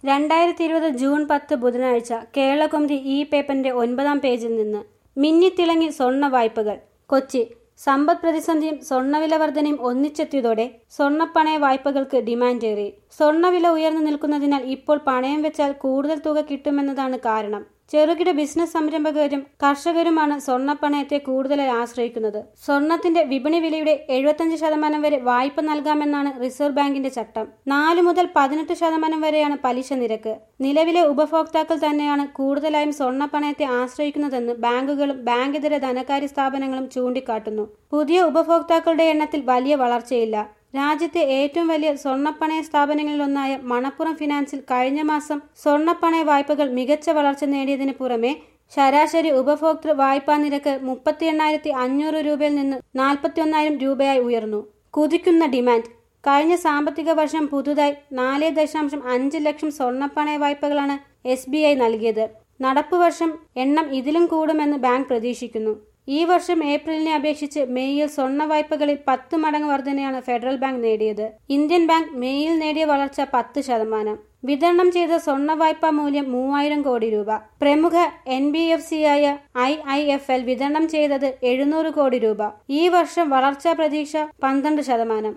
രണ്ടായിരത്തി ഇരുപത് ജൂൺ പത്ത് ബുധനാഴ്ച കേരളകൗമുദി ഈ പേപ്പറിന്റെ ഒൻപതാം പേജിൽ നിന്ന് മിന്നിത്തിളങ്ങി സ്വർണ്ണ വായ്പകൾ കൊച്ചി സമ്പദ് പ്രതിസന്ധിയും സ്വർണ്ണവില വർധനയും ഒന്നിച്ചെത്തിയതോടെ സ്വർണ്ണപ്പണയ വായ്പകൾക്ക് ഡിമാൻഡേറി സ്വർണ്ണവില ഉയർന്നു നിൽക്കുന്നതിനാൽ ഇപ്പോൾ പണയം വെച്ചാൽ കൂടുതൽ തുക കിട്ടുമെന്നതാണ് കാരണം ചെറുകിട ബിസിനസ് സംരംഭകരും കർഷകരുമാണ് സ്വർണ്ണപ്പണയത്തെ കൂടുതലായി ആശ്രയിക്കുന്നത് സ്വർണത്തിന്റെ വിപണി വിലയുടെ എഴുപത്തഞ്ച് ശതമാനം വരെ വായ്പ നൽകാമെന്നാണ് റിസർവ് ബാങ്കിന്റെ ചട്ടം നാല് മുതൽ പതിനെട്ട് ശതമാനം വരെയാണ് പലിശ നിരക്ക് നിലവിലെ ഉപഭോക്താക്കൾ തന്നെയാണ് കൂടുതലായും സ്വർണ്ണപ്പണയത്തെ ആശ്രയിക്കുന്നതെന്ന് ബാങ്കുകളും ബാങ്കിതര ധനകാര്യ സ്ഥാപനങ്ങളും ചൂണ്ടിക്കാട്ടുന്നു പുതിയ ഉപഭോക്താക്കളുടെ എണ്ണത്തിൽ വലിയ വളർച്ചയില്ല രാജ്യത്തെ ഏറ്റവും വലിയ സ്വർണ്ണപ്പണയ സ്ഥാപനങ്ങളിലൊന്നായ മണപ്പുറം ഫിനാൻസിൽ കഴിഞ്ഞ മാസം സ്വർണ്ണപ്പണയ വായ്പകൾ മികച്ച വളർച്ച നേടിയതിനു പുറമെ ശരാശരി ഉപഭോക്തൃ വായ്പാ നിരക്ക് മുപ്പത്തി എണ്ണായിരത്തി അഞ്ഞൂറ് രൂപയിൽ നിന്ന് നാൽപ്പത്തി ഒന്നായിരം രൂപയായി ഉയർന്നു കുതിക്കുന്ന ഡിമാൻഡ് കഴിഞ്ഞ സാമ്പത്തിക വർഷം പുതുതായി നാല് ദശാംശം അഞ്ച് ലക്ഷം സ്വർണ്ണപ്പണയ വായ്പകളാണ് എസ് ബി ഐ നൽകിയത് നടപ്പു വർഷം എണ്ണം ഇതിലും കൂടുമെന്ന് ബാങ്ക് പ്രതീക്ഷിക്കുന്നു ഈ വർഷം ഏപ്രിലിനെ അപേക്ഷിച്ച് മെയ്യിൽ സ്വർണ്ണ വായ്പകളിൽ പത്ത് മടങ്ങ് വർധനയാണ് ഫെഡറൽ ബാങ്ക് നേടിയത് ഇന്ത്യൻ ബാങ്ക് മെയ്യിൽ നേടിയ വളർച്ച പത്ത് ശതമാനം വിതരണം ചെയ്ത സ്വർണ്ണ വായ്പാ മൂല്യം മൂവായിരം കോടി രൂപ പ്രമുഖ എൻ ബി എഫ് സി ആയ ഐ ഐ എഫ് എൽ വിതരണം ചെയ്തത് എഴുന്നൂറ് കോടി രൂപ ഈ വർഷം വളർച്ചാ പ്രതീക്ഷ പന്ത്രണ്ട് ശതമാനം